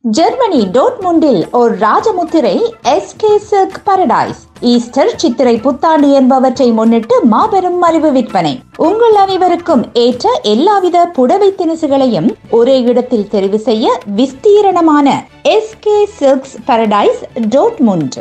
Germany டோட்முண்டில் ஒரு ராஜமுத்திரை SK silk paradise Easter Chithirai Puthandu என்பவற்றை முன்னிட்டு மாபெரும் மலிவு விற்பனை உங்கள் அனைவருக்கும் ஏற்ற எல்லாவித புடவை திணிசுகளையும் ஒரே இடத்தில் தெரிவு செய்ய விஸ்தீரணமான எஸ்கே சில்க்ஸ் பாரடைஸ் டோட்முண்ட்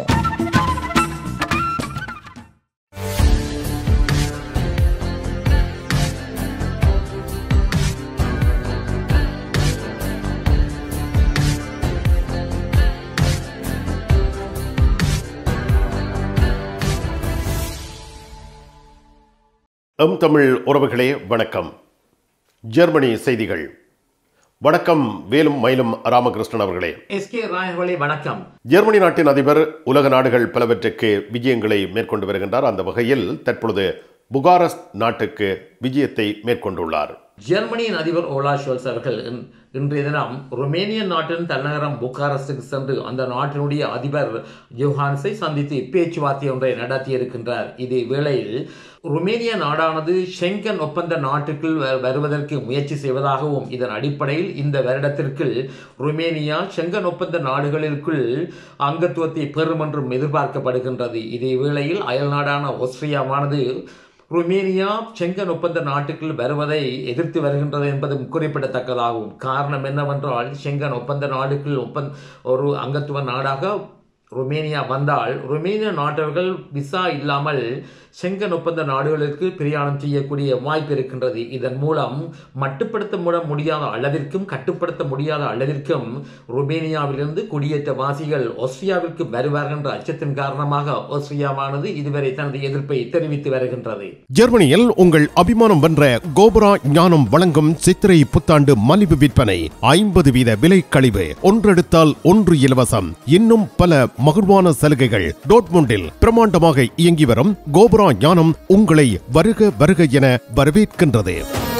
எம் தமிழ் உறவுகளே வணக்கம் ஜெர்மனி செய்திகள் வணக்கம் வேலும் மயிலும் ராமகிருஷ்ணன் அவர்களே எஸ் கே ராய் அவர்களே வணக்கம் ஜெர்மனி நாட்டின் அதிபர் உலக நாடுகள் பலவற்றுக்கு விஜயங்களை மேற்கொண்டு வருகின்றார் அந்த வகையில் தற்பொழுது புகாரஸ்ட் நாட்டுக்கு விஜயத்தை மேற்கொண்டுள்ளார் ஜெர்மனியின் அதிபர் ஓலா ஷோல்ஸ் அவர்கள் இன்- இன்றைய தினம் ருமேனிய நாட்டின் தலைநகரம் புக்காரஸ்டுக்கு சென்று அந்த நாட்டினுடைய அதிபர் யோஹான்ஸை சந்தித்து பேச்சுவார்த்தை ஒன்றை நடத்தியிருக்கின்றார் இதே வேளையில் ருமேனிய நாடானது ஷெங்கன் ஒப்பந்த நாட்டுக்குள் வ- வருவதற்கு முயற்சி செய்வதாகவும் இதன் அடிப்படையில் இந்த வருடத்திற்குள் ருமேனியா ஷெங்கன் ஒப்பந்த நாடுகளிற்குள் அங்கத்துவத்தை பெறும் என்றும் எதிர்பார்க்கப்படுகின்றது இதே வேளையில் அயல் நாடான ஆஸ்திரியாவானது ருமேனியா செங்கன் ஒப்பந்த நாட்டுக்குள் வருவதை எதிர்த்து வருகின்றது என்பதும் குறிப்பிடத்தக்கதாகும் காரணம் என்னவென்றால் செங்கன் ஒப்பந்த நாடுக்குள் ஒப்பந்த ஒரு அங்கத்துவ நாடாக ருமேனியா வந்தால் ருமேனிய நாட்டவர்கள் விசா இல்லாமல் செங்கன் ஒப்பந்த நாடுகளுக்கு பிரயாணம் செய்யக்கூடிய வாய்ப்பு இருக்கின்றது இதன் மூலம் மட்டுப்படுத்த முட முடியாத அளவிற்கும் கட்டுப்படுத்த முடியாத அளவிற்கும் ருமேனியாவிலிருந்து குடியேற்ற வாசிகள் ஆஸ்திரியாவிற்கு வருவார்கள் என்ற அச்சத்தின் காரணமாக ஆஸ்திரியாவானது இதுவரை தனது எதிர்ப்பை தெரிவித்து வருகின்றது ஜெர்மனியில் உங்கள் அபிமானம் வென்ற கோபுரா ஞானம் வழங்கும் சித்திரை புத்தாண்டு மலிவு விற்பனை ஐம்பது வீத விலை கழிவு ஒன்றெடுத்தால் ஒன்று இலவசம் இன்னும் பல மகிழ்வான சலுகைகள் டோட்முண்டில் பிரமாண்டமாக இயங்கி வரும் கோபுரா ஞானம் உங்களை வருக வருக என வரவேற்கின்றது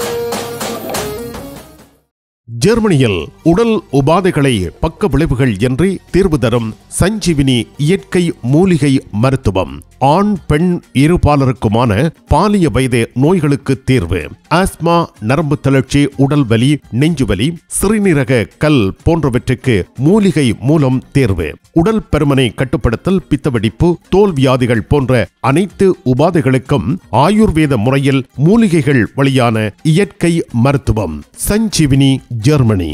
ஜெர்மனியில் உடல் உபாதைகளை பக்க விளைவுகள் என்று தீர்வு தரும் சஞ்சீவினி இயற்கை மூலிகை மருத்துவம் ஆண் பெண் இருபாலருக்குமான பாலிய வயது நோய்களுக்கு தீர்வு ஆஸ்மா நரம்பு தளர்ச்சி உடல் வலி நெஞ்சுவலி சிறுநீரக கல் போன்றவற்றுக்கு மூலிகை மூலம் தேர்வு உடல் பருமனை கட்டுப்படுத்தல் பித்தவெடிப்பு தோல் வியாதிகள் போன்ற அனைத்து உபாதைகளுக்கும் ஆயுர்வேத முறையில் மூலிகைகள் வழியான இயற்கை மருத்துவம் சஞ்சீவினி ஜெர்மனி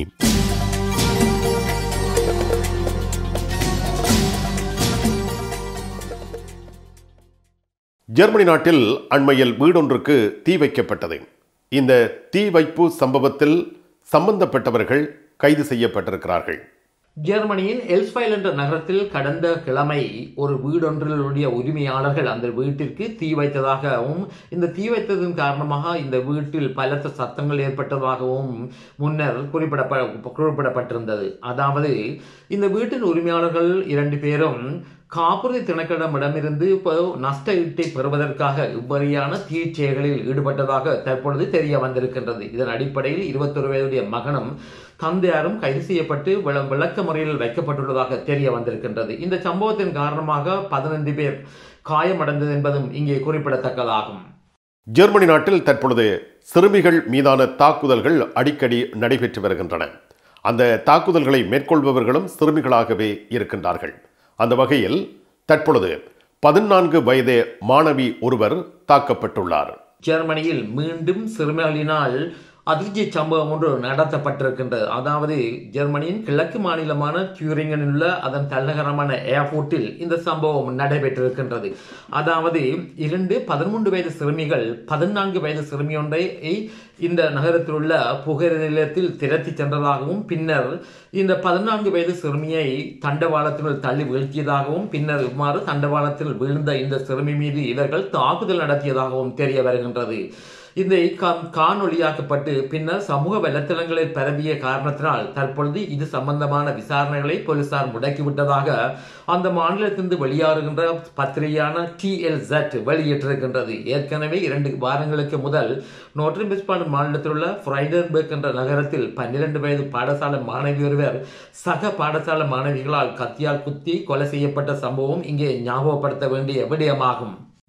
ஜெர்மனி நாட்டில் அண்மையில் வீடொன்றுக்கு தீ வைக்கப்பட்டது இந்த தீ வைப்பு சம்பவத்தில் சம்பந்தப்பட்டவர்கள் கைது செய்யப்பட்டிருக்கிறார்கள் ஜெர்மனியின் எல்ஸ்பைல் என்ற நகரத்தில் கடந்த கிழமை ஒரு வீடொன்றிலுடைய உரிமையாளர்கள் அந்த வீட்டிற்கு தீ வைத்ததாகவும் இந்த தீ வைத்ததன் காரணமாக இந்த வீட்டில் பலத்த சத்தங்கள் ஏற்பட்டதாகவும் முன்னர் குறிப்பிடப்ப குறிப்பிடப்பட்டிருந்தது அதாவது இந்த வீட்டின் உரிமையாளர்கள் இரண்டு பேரும் காப்புறுதி திணைக்களமிடமிருந்து இப்போ நஷ்ட ஈட்டை பெறுவதற்காக இவ்வகையான தீச்செயல்களில் ஈடுபட்டதாக தற்பொழுது தெரிய வந்திருக்கின்றது இதன் அடிப்படையில் இருபத்தொரு வயதுடைய மகனும் தந்தையாரும் கைது செய்யப்பட்டு விள- விளக்க முறையில் வைக்கப்பட்டுள்ளதாக தெரிய வந்திருக்கின்றது இந்த சம்பவத்தின் காரணமாக பதினைந்து பேர் காயமடைந்தது என்பதும் இங்கே குறிப்பிடத்தக்கதாகும் ஜெர்மனி நாட்டில் தற்பொழுது சிறுமிகள் மீதான தாக்குதல்கள் அடிக்கடி நடைபெற்று வருகின்றன அந்த தாக்குதல்களை மேற்கொள்பவர்களும் சிறுமிகளாகவே இருக்கின்றார்கள் அந்த வகையில் தற்பொழுது பதினான்கு வயது மாணவி ஒருவர் தாக்கப்பட்டுள்ளார் ஜெர்மனியில் மீண்டும் சிறுமிகளினால் அதிர்ச்சி சம்பவம் ஒன்று நடத்தப்பட்டிருக்கின்றது அதாவது ஜெர்மனியின் கிழக்கு மாநிலமான டியூரிங்கனில் உள்ள அதன் தலைநகரமான ஏர்போர்ட்டில் இந்த சம்பவம் நடைபெற்றிருக்கின்றது அதாவது இரண்டு பதிமூன்று வயது சிறுமிகள் பதினான்கு வயது சிறுமி ஒன்றை இந்த நகரத்தில் உள்ள புகை நிலையத்தில் திரட்டி சென்றதாகவும் பின்னர் இந்த பதினான்கு வயது சிறுமியை தண்டவாளத்தினுள் தள்ளி வீழ்த்தியதாகவும் பின்னர் இவ்வாறு தண்டவாளத்தில் விழுந்த இந்த சிறுமி மீது இவர்கள் தாக்குதல் நடத்தியதாகவும் தெரிய வருகின்றது இந்த கா- காணொளியாக்கப்பட்டு பின்னர் சமூக வலைத்தளங்களில் பரவிய காரணத்தினால் தற்பொழுது இது சம்பந்தமான விசாரணைகளை போலீசார் முடக்கிவிட்டதாக அந்த மாநிலத்திலிருந்து வெளியாறுகின்ற பத்திரிகையான டிஎல்செட் வெளியிட்டிருக்கின்றது ஏற்கனவே இரண்டு வாரங்களுக்கு முதல் நோட்ரிம் பிஸ்பாண்ட் மாநிலத்தில் உள்ள ஃப்ரைடன்பர்க் என்ற நகரத்தில் பன்னிரண்டு வயது பாடசாலை மாணவி ஒருவர் சக பாடசாலை மாணவிகளால் கத்தியால் குத்தி கொலை செய்யப்பட்ட சம்பவம் இங்கே ஞாபகப்படுத்த வேண்டிய விடயமாகும்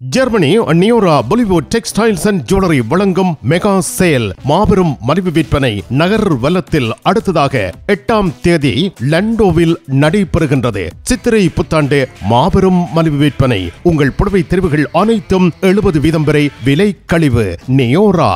ஜெர்மனி நியோரா பாலிவுட் டெக்ஸ்டைல்ஸ் அண்ட் ஜுவல்லரி வழங்கும் மெகா சேல் மாபெரும் மலிவு விற்பனை நகர் வல்லத்தில் அடுத்ததாக எட்டாம் தேதி லண்டோவில் நடைபெறுகின்றது சித்திரை புத்தாண்டு மாபெரும் மலிவு விற்பனை உங்கள் புடவை தெரிவுகள் அனைத்தும் எழுபது வீதம் வரை விலை கழிவு நியோரா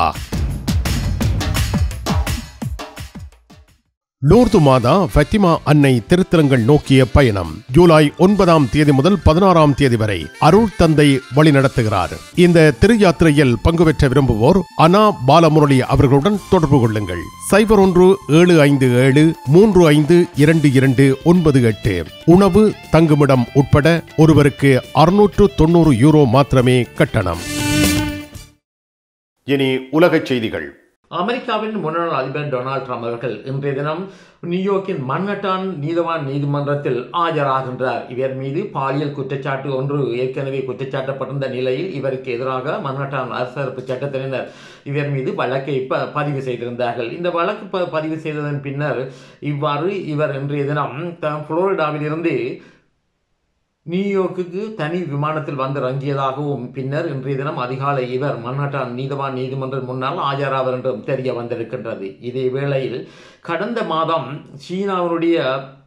லூர்து மாதா ஃபத்திமா அன்னை திருத்தலங்கள் நோக்கிய பயணம் ஜூலை ஒன்பதாம் தேதி முதல் பதினாறாம் தேதி வரை அருள் தந்தை வழிநடத்துகிறார் இந்த திரு யாத்திரையில் பங்கு பெற்ற விரும்புவோர் அனா பாலமுரளி அவர்களுடன் தொடர்பு கொள்ளுங்கள் சைபர் ஒன்று ஏழு ஐந்து ஏழு மூன்று ஐந்து இரண்டு இரண்டு ஒன்பது எட்டு உணவு தங்குமிடம் உட்பட ஒருவருக்கு அறுநூற்று தொண்ணூறு யூரோ மாத்திரமே கட்டணம் இனி உலகச் செய்திகள் அமெரிக்காவின் முன்னாள் அதிபர் டொனால்ட் ட்ரம்ப் அவர்கள் இன்றைய தினம் நியூயார்க்கின் மன்ஹட்டான் நீதவான் நீதிமன்றத்தில் ஆஜராகின்றார் இவர் மீது பாலியல் குற்றச்சாட்டு ஒன்று ஏற்கனவே குற்றச்சாட்டப்பட்டிருந்த நிலையில் இவருக்கு எதிராக மன்ஹட்டான் அரசரப்பு சட்டத்தினர் இவர் மீது வழக்கை ப பதிவு செய்திருந்தார்கள் இந்த வழக்கு ப பதிவு செய்ததன் பின்னர் இவ்வாறு இவர் இன்றைய தினம் த- புளோரிடாவிலிருந்து நியூயார்க்குக்கு தனி விமானத்தில் வந்து இறங்கியதாகவும் பின்னர் இன்றைய தினம் அதிகாலை இவர் மன்ஹட்டான் நீதவான் நீதிமன்றம் முன்னால் ஆஜராவர் என்றும் தெரிய வந்திருக்கின்றது இதே வேளையில் கடந்த மாதம் சீனாவினுடைய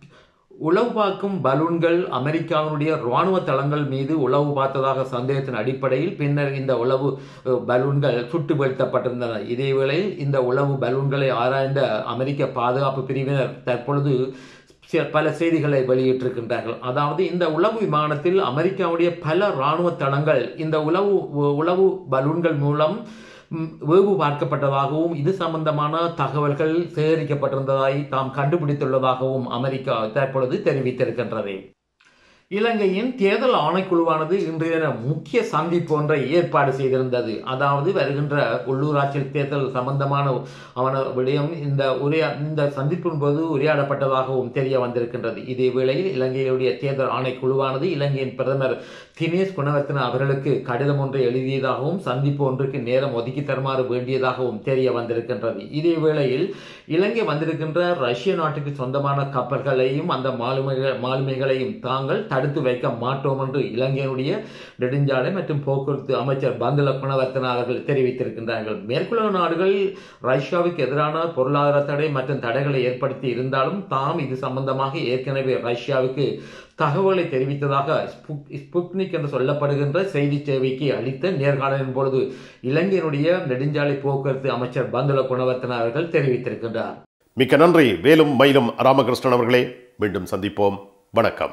உளவு பார்க்கும் பலூன்கள் அமெரிக்காவினுடைய ராணுவ தளங்கள் மீது உளவு பார்த்ததாக சந்தேகத்தின் அடிப்படையில் பின்னர் இந்த உளவு அஹ், பலூன்கள் சுட்டு வீழ்த்தப்பட்டிருந்தன இதேவேளையில் இந்த உளவு பலூன்களை ஆராய்ந்த அமெரிக்க பாதுகாப்பு பிரிவினர் தற்பொழுது சில பல செய்திகளை வெளியிட்டிருக்கின்றார்கள் அதாவது இந்த உளவு விமானத்தில் அமெரிக்காவுடைய பல இராணுவ தளங்கள் இந்த உளவு உளவு பலூன்கள் மூலம் ம், வேவு பார்க்கப்பட்டதாகவும் இது சம்பந்தமான தகவல்கள் சேகரிக்கப்பட்டிருந்ததாய் தாம் கண்டுபிடித்துள்ளதாகவும் அமெரிக்கா தற்பொழுது தெரிவித்திருக்கின்றது இலங்கையின் தேர்தல் ஆணைக்குழுவானது இன்றைய தினம் முக்கிய சந்திப்பு ஒன்றை ஏற்பாடு செய்திருந்தது அதாவது வருகின்ற உள்ளூராட்சி தேர்தல் சம்பந்தமான அவன விடயம் இந்த உரையா இந்த சந்திப்பின் போது உரையாடப்பட்டதாகவும் தெரிய வந்திருக்கின்றது இதே வேளையில் இலங்கையுடைய தேர்தல் ஆணைக்குழுவானது இலங்கையின் பிரதமர் தினேஷ் குணவர்த்தன அவர்களுக்கு கடிதம் ஒன்றை எழுதியதாகவும் சந்திப்பு ஒன்றுக்கு நேரம் ஒதுக்கி தருமாறு வேண்டியதாகவும் தெரிய வந்திருக்கின்றது இதே வேளையில் இலங்கை வந்திருக்கின்ற ரஷ்ய நாட்டுக்கு சொந்தமான கப்பல்களையும் அந்த மாலுமிகள் மாலுமிகளையும் தாங்கள் தடுத்து வைக்க மாட்டோம் என்று இலங்கையினுடைய நெடுஞ்சாலை மற்றும் போக்குவரத்து அமைச்சர் பந்துல குணவர்த்தன அவர்கள் தெரிவித்திருக்கின்றார்கள் மேற்குலக நாடுகள் ரஷ்யாவுக்கு எதிரான பொருளாதார தடை மற்றும் தடைகளை ஏற்படுத்தி இருந்தாலும் தாம் இது சம்பந்தமாக ஏற்கனவே ரஷ்யாவுக்கு தகவலை தெரிவித்ததாக ஸ்புக்- ஸ்புட்னிக் என்று சொல்லப்படுகின்ற செய்தி சேவைக்கு அளித்த நேர்காணலின் பொழுது இலங்கையினுடைய நெடுஞ்சாலை போக்குவரத்து அமைச்சர் பந்துல குணவர்த்தன அவர்கள் தெரிவித்திருக்கின்றார் மிக்க நன்றி வேலும் மயிலும் ராமகிருஷ்ணன் அவர்களே மீண்டும் சந்திப்போம் வணக்கம்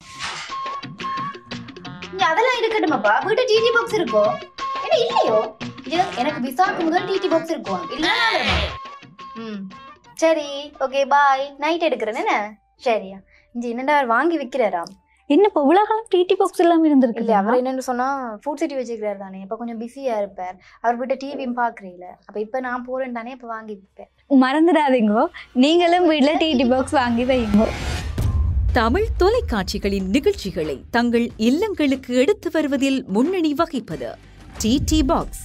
இங்க அதெல்லாம் இருக்கட்டுமாப்பா வீட்டு டிடி பாக்ஸ் இருக்கோ என்ன இல்லையோ இது எனக்கு விசாக்கு முதல் டிடி பாக்ஸ் இருக்கும் இல்ல ம் சரி ஓகே பாய் நைட் எடுக்கிறேன் என்ன சரியா இங்க என்னடா அவர் வாங்கி விக்கிறாராம் என்ன இப்போ இவ்வளவு காலம் டிடி பாக்ஸ் இல்லாம இல்ல இருந்திருக்கு அவர் என்னன்னு சொன்னா ஃபுட் சிட்டி வச்சுக்கிறாரு தானே இப்ப கொஞ்சம் பிஸியா இருப்பார் அவர் வீட்டை டிவியும் பாக்குறீங்கள அப்ப இப்ப நான் போறேன் தானே இப்ப வாங்கி விப்பேன் மறந்துடாதீங்க நீங்களும் வீட்ல டிடி பாக்ஸ் வாங்கி வைங்க தமிழ் தொலைக்காட்சிகளின் நிகழ்ச்சிகளை தங்கள் இல்லங்களுக்கு எடுத்து வருவதில் முன்னணி வகிப்பது டிடி பாக்ஸ்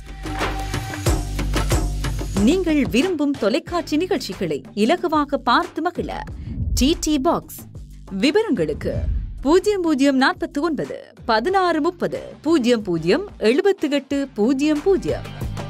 நீங்கள் விரும்பும் தொலைக்காட்சி நிகழ்ச்சிகளை இலகுவாக பார்த்து மகிழ டிடி பாக்ஸ் விவரங்களுக்கு பூஜ்ஜியம் பூஜ்ஜியம் நாற்பத்தி ஒன்பது பதினாறு முப்பது பூஜ்ஜியம் பூஜ்ஜியம் எழுபத்தி எட்டு பூஜ்ஜியம் பூஜ்ஜியம்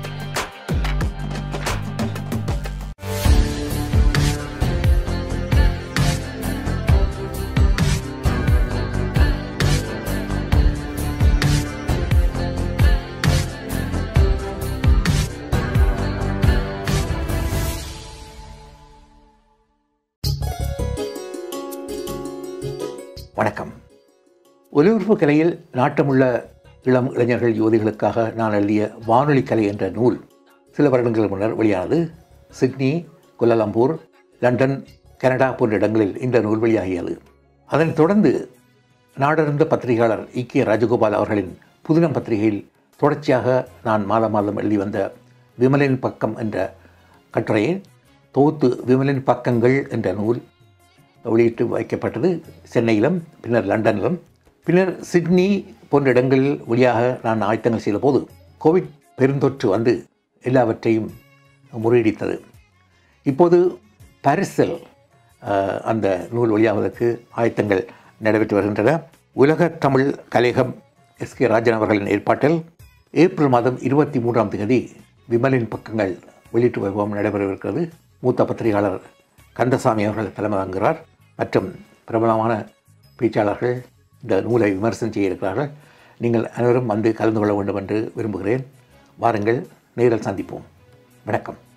வணக்கம் ஒலிபரப்பு கலையில் நாட்டமுள்ள இளம் இளைஞர்கள் யுவதிகளுக்காக நான் எழுதிய வானொலி கலை என்ற நூல் சில வருடங்கள் முன்னர் வெளியானது சிட்னி குலாலம்பூர் லண்டன் கனடா போன்ற இடங்களில் இந்த நூல் வெளியாகியது அதனைத் தொடர்ந்து நாடறிந்த பத்திரிகையாளர் இக்கிய ராஜகோபால் அவர்களின் புதினம் பத்திரிகையில் தொடர்ச்சியாக நான் மாதம் மாதம் எழுதி வந்த விமலின் பக்கம் என்ற கட்டுரையை தொகுத்து விமலின் பக்கங்கள் என்ற நூல் வெளியிட்டு வைக்கப்பட்டது சென்னையிலும் பின்னர் லண்டனிலும் பின்னர் சிட்னி போன்ற இடங்களில் வழியாக நான் ஆயத்தங்கள் செய்தபோது கோவிட் பெருந்தொற்று வந்து எல்லாவற்றையும் முறியடித்தது இப்போது பாரிஸில் அஹ், அந்த நூல் வெளியாவதற்கு ஆயத்தங்கள் நடைபெற்று வருகின்றன உலக தமிழ் கலையகம் எஸ் கே ராஜன் அவர்களின் ஏற்பாட்டில் ஏப்ரல் மாதம் இருபத்தி மூன்றாம் தேதி விமலின் பக்கங்கள் வெளியீட்டு வைபவம் நடைபெறவிருக்கிறது மூத்த பத்திரிகையாளர் கந்தசாமி அவர்கள் தலைமை தாங்குகிறார் மற்றும் பிரபலமான பேச்சாளர்கள் இந்த நூலை விமர்சனம் செய்ய இருக்கிறார்கள் நீங்கள் அனைவரும் வந்து கலந்து கொள்ள வேண்டும் என்று விரும்புகிறேன் வாருங்கள் நேரில் சந்திப்போம் வணக்கம்